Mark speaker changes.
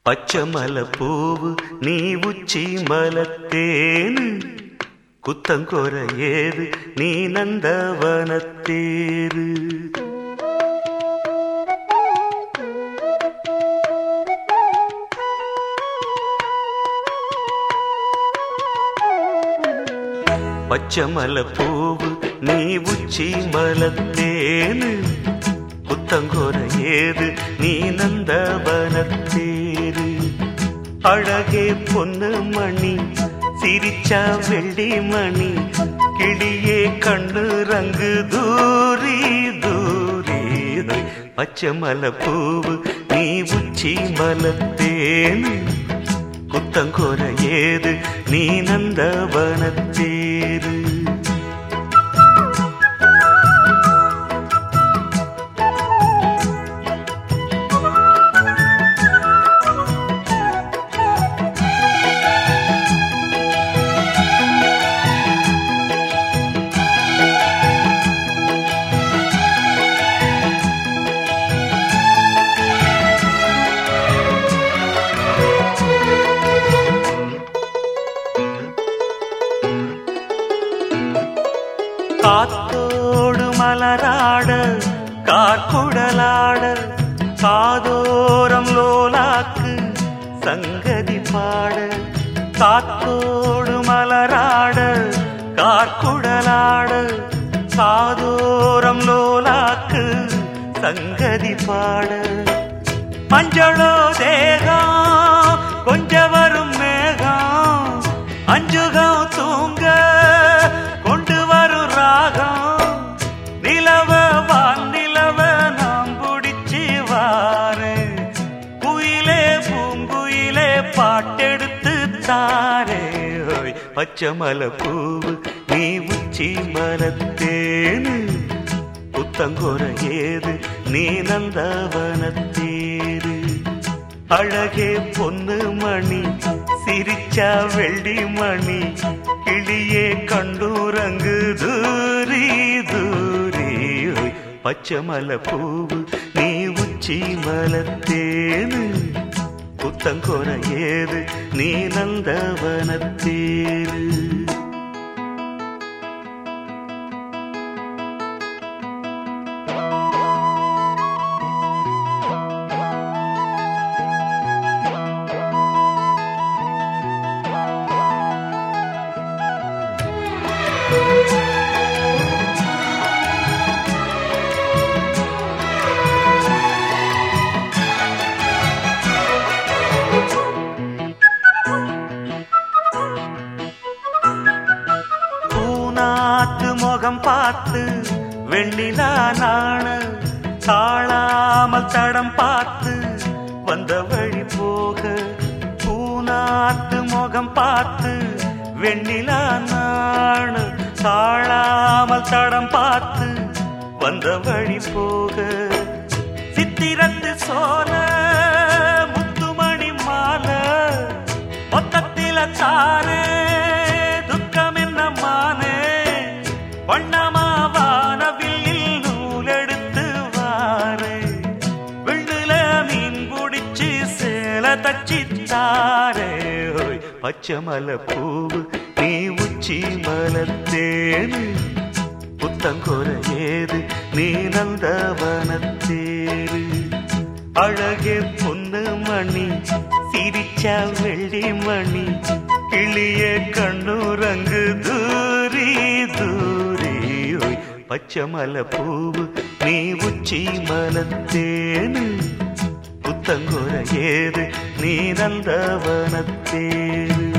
Speaker 1: பச்சை மலை பூவு நீ உச்சி மலத்தேனு குத்தங்கொர ஏது நீ நந்தவனத்தேரு பச்சை மலை பூவு நீ உச்சி மலத்தேனு புத்தங்கொர ஏது நீ நந்தவனத்தேரு அழகே பொண்ணு மணி சிரிச்சா வெள்ளி மணி கிளியே கண்ணு ரங்கு தூரி தூரி பச்சை மலை பூவு நீ உச்சி மலத்தேனு குத்தங்கொர ஏது நீ நந்தவனத்தேரு காத்தோடு மலராட கார்குடலாட காதோரம் லோலாக்கு சங்கதி பாட காத்தோடு மலராட கார்குடலாட காதோரம் லோலாக்கு சங்கதி பாட மஞ்சளோ தேகம் கொஞ்ச வரும் மேகம் அஞ்சுகம் தூங்க கொண்டு வரும் ராகம் நிலவ வான் நிலவ நாம் பிடிச்சி வாரு குயிலே பூங்குயிலே பாட்டெடுத்து தாரே ஓய் பச்சை மலை பூவு நீ உச்சி மலத்தேனு புத்தங்கொர ஏது நீ நந்தவனத்தேரு அழகே பொண்ணு மணி சிரிச்சா வெள்ளி மணி கிளியே கண்டூரங்கு தூரி தூரி ஓய் பச்சை மலை பூவு நீ உச்சி மலத்தேனு புத்தங்கொர ஏது நீ நந்தவனத்தேரு பூனாத்து முகம் பார்த்து வெண்ணிலா நாண தாழாமல் தடம் பார்த்து வந்த வழி போக பூனாத்து முகம் பார்த்து வெண்ணிலா நாண தாழாமல் தடம் பார்த்து வந்த வழி போக சித்திரத்து சோல முத்துமணி மாலை மொத்தத்தில தாரே துக்கம் என்ன மானே வண்ணமாவானவில் நூலெடுத்து வாரே விண்ணுல மீன் பிடிச்சு சேல தச்சி தாரே ஓய் பச்சை மலை பூவு நீ உச்சி மலத்தேனு புத்தங்கொர ஏது நீ நந்தவனத்தேரு அழகே பொண்ணு மணி சிரிச்சா வெள்ளி மணி கிளிய கண்ணுரங்கு தூரி தூரி ஓய் பச்சை மலை பூவு நீ உச்சி மலத்தேனு புத்தங்கொர ஏது நீ நந்தவனத்தேரு